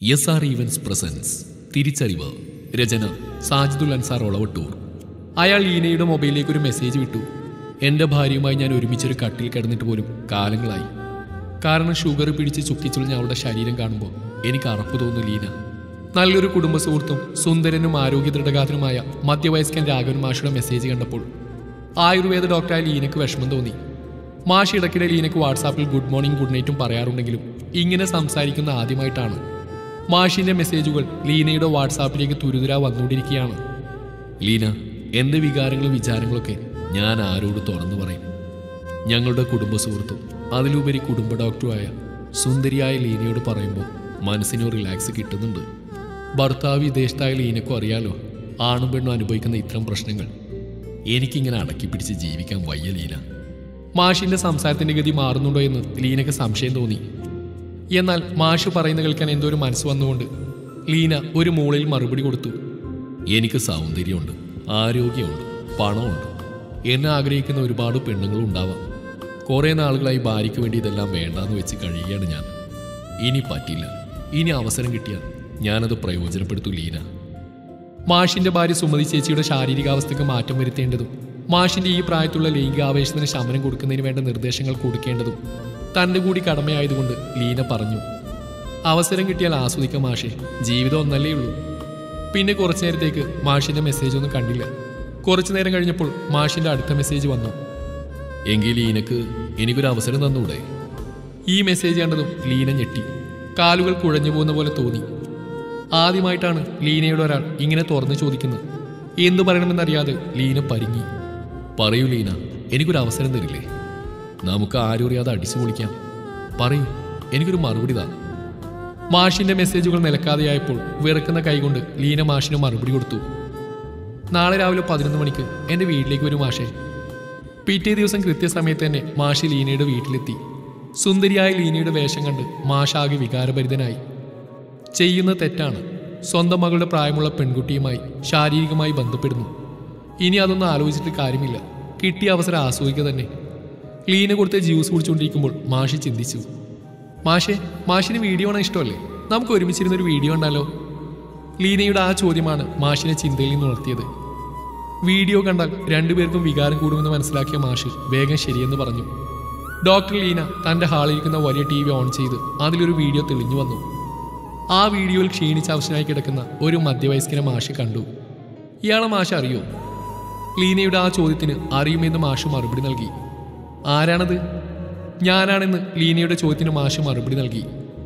S R events presence തിരിച്ചറിവ് രചന സാജിദുൽ അൻസാർ ഒളവട്ടൂർ അയാൾ ലീനയുടെ മൊബൈലിലേക്ക് ഒരു മെസ്സേജ് വിട്ടു എൻ്റെ ഭാര്യയുമായി ഞാൻ ഒരുമിച്ചൊരു കട്ടിൽ കിടന്നിട്ട് പോലും കാലങ്ങളായി കാരണം ഷുഗർ പിടിച്ച് ചുക്കിച്ചുളിഞ്ഞ അവളുടെ ശരീരം കാണുമ്പോൾ എനിക്ക് അറപ്പ് തോന്നുന്നു ലീന നല്ലൊരു കുടുംബ സുഹൃത്തും സുന്ദരനും ആരോഗ്യ ദൃഢഗാത്രനുമായ മധ്യവയസ്കൻ രാഘവൻ മാഷയുടെ മെസ്സേജ് കണ്ടപ്പോൾ ആയുർവേദ ഡോക്ടറായ ലീനയ്ക്ക് വിഷമം തോന്നി മാഷ് ഇടയ്ക്കിടെ ലീനയ്ക്ക് വാട്സാപ്പിൽ ഗുഡ് മോർണിംഗ് ഗുഡ് നൈറ്റും പറയാറുണ്ടെങ്കിലും ഇങ്ങനെ സംസാരിക്കുന്ന ആദ്യമായിട്ടാണ് മാഷിന്റെ മെസ്സേജുകൾ ലീനയുടെ വാട്സാപ്പിലേക്ക് തുരുതുരാ വന്നുകൊണ്ടിരിക്കുകയാണ് ലീന എൻ്റെ വികാരങ്ങളും വിചാരങ്ങളൊക്കെ ഞാൻ ആരോട് തുറന്നു പറയും ഞങ്ങളുടെ കുടുംബ സുഹൃത്തും അതിലുപരി കുടുംബ ഡോക്ടറുമായ സുന്ദരിയായ ലീനയോട് പറയുമ്പോൾ മനസ്സിന് റിലാക്സ് കിട്ടുന്നുണ്ട് ഭർത്താവ് വിദേശത്തായ ലീനക്കും അറിയാലോ ആണും പെണ്ണും അനുഭവിക്കുന്ന ഇത്തരം പ്രശ്നങ്ങൾ എനിക്കിങ്ങനെ അടക്കി പിടിച്ച് ജീവിക്കാൻ വയ്യ ലീന മാഷിന്റെ സംസാരത്തിന്റെ ഗതി മാറുന്നുണ്ടോ എന്ന് ലീനയ്ക്ക് സംശയം തോന്നി എന്നാൽ മാഷ് പറയുന്ന കേൾക്കാൻ എന്തോ ഒരു മനസ്സ് വന്നുകൊണ്ട് ലീന ഒരു മൂളയിൽ മറുപടി കൊടുത്തു എനിക്ക് സൗന്ദര്യമുണ്ട് ആരോഗ്യമുണ്ട് പണമുണ്ട് എന്നെ ആഗ്രഹിക്കുന്ന ഒരുപാട് പെണ്ണുങ്ങളും ഉണ്ടാവാം കുറേ നാളുകളായി ഭാര്യയ്ക്ക് വേണ്ടി ഇതെല്ലാം വേണ്ടാന്ന് വെച്ച് കഴിയുകയാണ് ഞാൻ ഇനി പറ്റില്ല ഇനി അവസരം കിട്ടിയാൽ ഞാനത് പ്രയോജനപ്പെടുത്തു ലീന മാഷിന്റെ ഭാര്യ സുമതി ചേച്ചിയുടെ ശാരീരികാവസ്ഥയ്ക്ക് മാറ്റം വരുത്തേണ്ടതും മാഷിന്റെ ഈ പ്രായത്തിലുള്ള ലൈംഗികാവേശത്തിന് ശമനം കൊടുക്കുന്നതിന് വേണ്ട നിർദ്ദേശങ്ങൾ കൊടുക്കേണ്ടതും തന്റെ കൂടി കടമയായതുകൊണ്ട് ലീന പറഞ്ഞു അവസരം കിട്ടിയാൽ ആസ്വദിക്കാം മാഷെ ജീവിതം ഒന്നല്ലേ ഉള്ളൂ പിന്നെ കുറച്ചു നേരത്തേക്ക് മാഷിന്റെ മെസ്സേജ് ഒന്നും കണ്ടില്ല കുറച്ചു നേരം കഴിഞ്ഞപ്പോൾ മാഷിന്റെ അടുത്ത മെസ്സേജ് വന്നു എങ്കിൽ ലീനക്ക് എനിക്കൊരു അവസരം തന്നൂടെ ഈ മെസ്സേജ് കണ്ടതും ലീന ഞെട്ടി കാലുകൾ കുഴഞ്ഞു പോകുന്ന പോലെ തോന്നി ആദ്യമായിട്ടാണ് ലീനയോട് ഒരാൾ ഇങ്ങനെ തുറന്നു ചോദിക്കുന്നത് എന്തു പറയണമെന്നറിയാതെ ലീന പരിങ്ങി പറയൂ ലീന എനിക്കൊരു അവസരം തരില്ലേ നമുക്ക് ആരും അറിയാതെ അടിച്ചു പൊളിക്കാം പറയൂ എനിക്കൊരു മറുപടി താ മാഷിന്റെ മെസ്സേജുകൾ നിലക്കാതെയായപ്പോൾ വിറക്കുന്ന കൈകൊണ്ട് ലീന മാഷിന് മറുപടി കൊടുത്തു നാളെ രാവിലെ പതിനൊന്ന് മണിക്ക് എൻ്റെ വീട്ടിലേക്ക് വരും മാഷേ പിറ്റേ ദിവസം കൃത്യസമയത്ത് തന്നെ മാഷി ലീനയുടെ വീട്ടിലെത്തി സുന്ദരിയായ ലീനയുടെ വേഷം കണ്ട് മാഷാകെ വികാരഭരിതനായി ചെയ്യുന്ന തെറ്റാണ് സ്വന്തം മകളുടെ പ്രായമുള്ള പെൺകുട്ടിയുമായി ശാരീരികമായി ബന്ധപ്പെടുന്നു ഇനി അതൊന്നും ആലോചിച്ചിട്ട് കാര്യമില്ല കിട്ടിയ അവസരം ആസ്വദിക്കുക തന്നെ ലീന കൊടുത്ത ജ്യൂസ് കുടിച്ചുകൊണ്ടിരിക്കുമ്പോൾ മാഷി ചിന്തിച്ചു മാഷെ മാഷിന് വീഡിയോ ആണ് ഇഷ്ടമല്ലേ നമുക്ക് ഒരുമിച്ചിരുന്ന ഒരു വീഡിയോ ഉണ്ടല്ലോ ലീനയുടെ ആ ചോദ്യമാണ് മാഷിനെ ചിന്തയിൽ നിന്ന് ഉണർത്തിയത് വീഡിയോ കണ്ടാൽ രണ്ടുപേർക്കും വികാരം കൂടുമെന്ന് മനസ്സിലാക്കിയ മാഷ് വേഗം ശരിയെന്ന് പറഞ്ഞു ഡോക്ടർ ലീന തന്റെ ഹാളിലിരിക്കുന്ന വലിയ ടി വി ഓൺ ചെയ്ത് അതിലൊരു വീഡിയോ തെളിഞ്ഞു വന്നു ആ വീഡിയോയിൽ ക്ഷീണിച്ച അവശനായി കിടക്കുന്ന ഒരു മധ്യവയസ്കനെ മാഷ് കണ്ടു ഇയാളെ മാഷ് അറിയോ ലീനയുടെ ആ ചോദ്യത്തിന് അറിയുമെന്ന് മാഷ് മറുപടി നൽകി ആരാണത് ഞാനാണെന്ന് ലീനയുടെ ചോദ്യത്തിന് മാഷ് മറുപടി നൽകി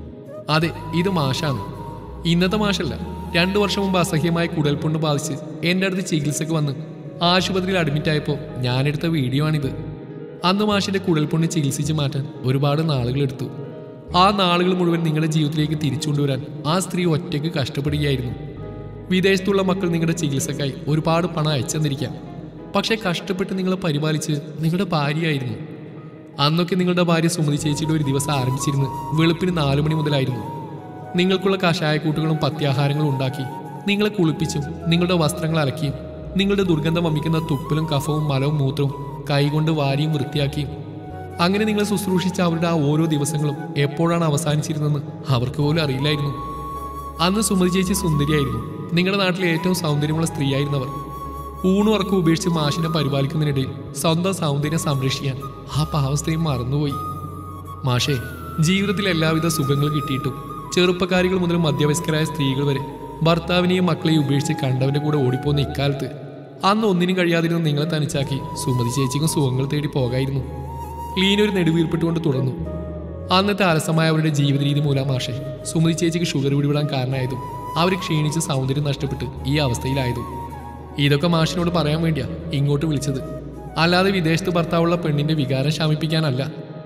അതെ ഇത് മാഷാണ് ഇന്നത്തെ മാഷല്ല രണ്ടു വർഷം മുമ്പ് അസഹ്യമായ കുടൽപുണ്ണ് ബാധിച്ച് എൻ്റെ അടുത്ത് ചികിത്സക്ക് വന്ന് ആശുപത്രിയിൽ അഡ്മിറ്റ് ആയപ്പോൾ ഞാനെടുത്ത വീഡിയോ ആണിത് അന്ന് മാഷിന്റെ കുടൽപുണ്ണ് ചികിത്സിച്ച് മാറ്റാൻ ഒരുപാട് നാളുകൾ എടുത്തു ആ നാളുകൾ മുഴുവൻ നിങ്ങളുടെ ജീവിതത്തിലേക്ക് തിരിച്ചു കൊണ്ടുവരാൻ ആ സ്ത്രീ ഒറ്റയ്ക്ക് കഷ്ടപ്പെടുകയായിരുന്നു വിദേശത്തുള്ള മക്കൾ നിങ്ങളുടെ ചികിത്സക്കായി ഒരുപാട് പണം അയച്ചു തന്നിരിക്കാം പക്ഷേ കഷ്ടപ്പെട്ട് നിങ്ങളെ പരിപാലിച്ച് നിങ്ങളുടെ ഭാര്യയായിരുന്നു അന്നൊക്കെ നിങ്ങളുടെ ഭാര്യ സുമതി ചേച്ചിയുടെ ഒരു ദിവസം ആരംഭിച്ചിരുന്ന് വെളുപ്പിന് നാലു മണി മുതലായിരുന്നു നിങ്ങൾക്കുള്ള കഷായക്കൂട്ടുകളും പത്യാഹാരങ്ങളും ഉണ്ടാക്കി നിങ്ങളെ കുളിപ്പിച്ചും നിങ്ങളുടെ വസ്ത്രങ്ങൾ അലക്കിയും നിങ്ങളുടെ ദുർഗന്ധം വമിക്കുന്ന തുപ്പലും കഫവും മലവും മൂത്രവും കൈകൊണ്ട് വാരിയും വൃത്തിയാക്കിയും അങ്ങനെ നിങ്ങൾ ശുശ്രൂഷിച്ച അവരുടെ ആ ഓരോ ദിവസങ്ങളും എപ്പോഴാണ് അവസാനിച്ചിരുന്നെന്ന് അവർക്ക് പോലും അറിയില്ലായിരുന്നു അന്ന് സുമതി ചേച്ചി സുന്ദരിയായിരുന്നു നിങ്ങളുടെ നാട്ടിലെ ഏറ്റവും സൗന്ദര്യമുള്ള സ്ത്രീയായിരുന്നവർ ഊണുറക്കം ഉപേക്ഷിച്ച് മാഷിനെ പരിപാലിക്കുന്നതിനിടയിൽ സ്വന്തം സൗന്ദര്യം സംരക്ഷിക്കാൻ ആ പാവസ്ഥയും മറന്നുപോയി മാഷേ ജീവിതത്തിൽ എല്ലാവിധ സുഖങ്ങൾ കിട്ടിയിട്ടും ചെറുപ്പക്കാരികൾ മുതൽ മധ്യവയസ്കരായ സ്ത്രീകൾ വരെ ഭർത്താവിനെയും മക്കളെയും ഉപേക്ഷിച്ച് കണ്ടവന്റെ കൂടെ ഓടിപ്പോകുന്ന ഇക്കാലത്ത് അന്ന് ഒന്നിനും കഴിയാതിരുന്ന നിങ്ങളെ തനിച്ചാക്കി സുമതി ചേച്ചിക്കും സുഖങ്ങൾ തേടി പോകായിരുന്നു ലീന ഒരു നെടുവീർപ്പിട്ടുകൊണ്ട് തുടർന്നു അന്നത്തെ അലസമായ അവരുടെ ജീവിത രീതി മൂലം മാഷെ സുമതി ചേച്ചിക്ക് ഷുഗർ പിടിപെടാൻ കാരണമായതും അവർ ക്ഷീണിച്ച് സൗന്ദര്യം നഷ്ടപ്പെട്ട് ഈ അവസ്ഥയിലായതും ഇതൊക്കെ മാഷിനോട് പറയാൻ വേണ്ടിയാ ഇങ്ങോട്ട് വിളിച്ചത് അല്ലാതെ വിദേശത്ത് ഭർത്താവുള്ള പെണ്ണിന്റെ വികാരം ശമിപ്പിക്കാനല്ല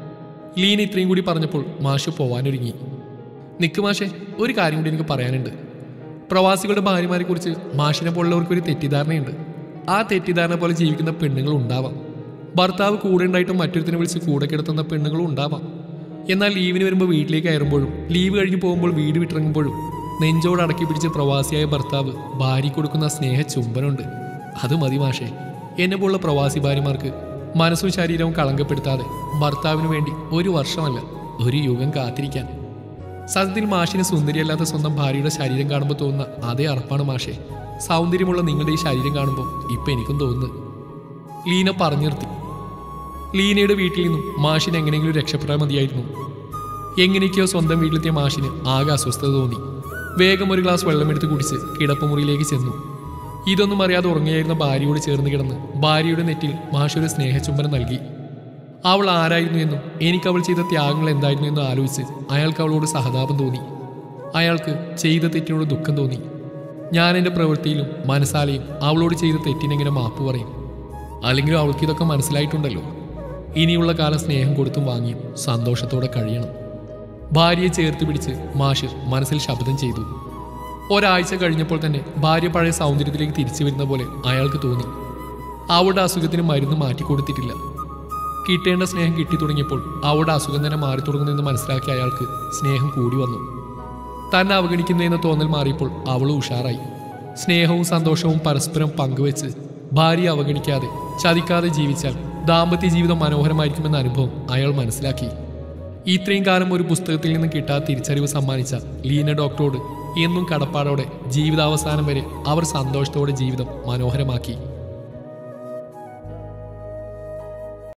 ലീന ഇത്രയും കൂടി പറഞ്ഞപ്പോൾ മാഷ് പോവാനൊരുങ്ങി നിക്ക് മാഷെ ഒരു കാര്യം കൂടി എനിക്ക് പറയാനുണ്ട് പ്രവാസികളുടെ ഭാര്യമാരെ കുറിച്ച് മാഷിനെ പോലുള്ളവർക്ക് ഒരു തെറ്റിദ്ധാരണയുണ്ട് ആ തെറ്റിദ്ധാരണ പോലെ ജീവിക്കുന്ന പെണ്ണുങ്ങൾ ഉണ്ടാവാം ഭർത്താവ് കൂടെ ഉണ്ടായിട്ടും മറ്റൊരുത്തിനെ വിളിച്ച് കൂടെ കിടത്തുന്ന പെണ്ണുങ്ങളും ഉണ്ടാവാം എന്നാൽ ലീവിന് വരുമ്പോൾ വീട്ടിലേക്ക് കയറുമ്പോഴും ലീവ് കഴിഞ്ഞ് പോകുമ്പോൾ വീട് വിട്ടിറങ്ങുമ്പോഴും നെഞ്ചോട് അടക്കി പിടിച്ച് പ്രവാസിയായ ഭർത്താവ് ഭാര്യ കൊടുക്കുന്ന സ്നേഹ ചുംബനുണ്ട് അത് മതി മാഷേ എന്നെ പോലുള്ള പ്രവാസി ഭാര്യമാർക്ക് മനസ്സും ശരീരവും കളങ്കപ്പെടുത്താതെ ഭർത്താവിന് വേണ്ടി ഒരു വർഷമല്ല ഒരു യുഗം കാത്തിരിക്കാൻ സത്യത്തിൽ മാഷിന് സുന്ദരിയല്ലാത്ത സ്വന്തം ഭാര്യയുടെ ശരീരം കാണുമ്പോൾ തോന്നുന്ന അതേ അറപ്പാണ് മാഷെ സൗന്ദര്യമുള്ള നിങ്ങളുടെ ഈ ശരീരം കാണുമ്പോൾ ഇപ്പം എനിക്കും തോന്നുന്നു ലീന പറഞ്ഞു നിർത്തി ലീനയുടെ വീട്ടിൽ നിന്നും മാഷിന് എങ്ങനെയെങ്കിലും രക്ഷപ്പെടാൻ മതിയായിരുന്നു എങ്ങനെയൊക്കെയോ സ്വന്തം വീട്ടിലെത്തിയ മാഷിന് ആകെ അസ്വസ്ഥത തോന്നി വേഗം ഒരു ഗ്ലാസ് വെള്ളമെടുത്ത് കുടിച്ച് കിടപ്പുമുറിയിലേക്ക് ചെന്നു ഇതൊന്നും അറിയാതെ ഉറങ്ങിയായിരുന്ന ഭാര്യയോട് ചേർന്ന് കിടന്ന് ഭാര്യയുടെ നെറ്റിൽ മാഷ് ഒരു സ്നേഹചുംബനം നൽകി അവൾ ആരായിരുന്നു എന്നും എനിക്ക് അവൾ ചെയ്ത ത്യാഗങ്ങൾ എന്തായിരുന്നു എന്നും ആലോചിച്ച് അയാൾക്ക് അവളോട് സഹതാപം തോന്നി അയാൾക്ക് ചെയ്ത തെറ്റിനോട് ദുഃഖം തോന്നി ഞാൻ എൻ്റെ പ്രവൃത്തിയിലും മനസ്സാലെയും അവളോട് ചെയ്ത തെറ്റിനെങ്ങനെ മാപ്പ് പറയും അല്ലെങ്കിലും അവൾക്ക് ഇതൊക്കെ മനസ്സിലായിട്ടുണ്ടല്ലോ ഇനിയുള്ള കാലം സ്നേഹം കൊടുത്തും വാങ്ങിയും സന്തോഷത്തോടെ കഴിയണം ഭാര്യയെ ചേർത്ത് പിടിച്ച് മാഷ് മനസ്സിൽ ശബ്ദം ചെയ്തു ഒരാഴ്ച കഴിഞ്ഞപ്പോൾ തന്നെ ഭാര്യ പഴയ സൗന്ദര്യത്തിലേക്ക് തിരിച്ചു വരുന്ന പോലെ അയാൾക്ക് തോന്നി അവളുടെ അസുഖത്തിന് മരുന്ന് മാറ്റിക്കൊടുത്തിട്ടില്ല കിട്ടേണ്ട സ്നേഹം കിട്ടി തുടങ്ങിയപ്പോൾ അവളുടെ അസുഖം തന്നെ മാറി തുടങ്ങുന്നെന്ന് മനസ്സിലാക്കിയ അയാൾക്ക് സ്നേഹം കൂടി വന്നു തന്നെ അവഗണിക്കുന്നതെന്ന തോന്നൽ മാറിയപ്പോൾ അവളും ഉഷാറായി സ്നേഹവും സന്തോഷവും പരസ്പരം പങ്കുവെച്ച് ഭാര്യയെ അവഗണിക്കാതെ ചതിക്കാതെ ജീവിച്ചാൽ ദാമ്പത്യ ജീവിതം മനോഹരമായിരിക്കുമെന്ന അനുഭവം അയാൾ മനസ്സിലാക്കി ഇത്രയും കാലം ഒരു പുസ്തകത്തിൽ നിന്നും കിട്ടാത്ത തിരിച്ചറിവ് സമ്മാനിച്ച ലീന ഡോക്ടറോട് എന്നും കടപ്പാടോടെ ജീവിതാവസാനം വരെ അവർ സന്തോഷത്തോടെ ജീവിതം മനോഹരമാക്കി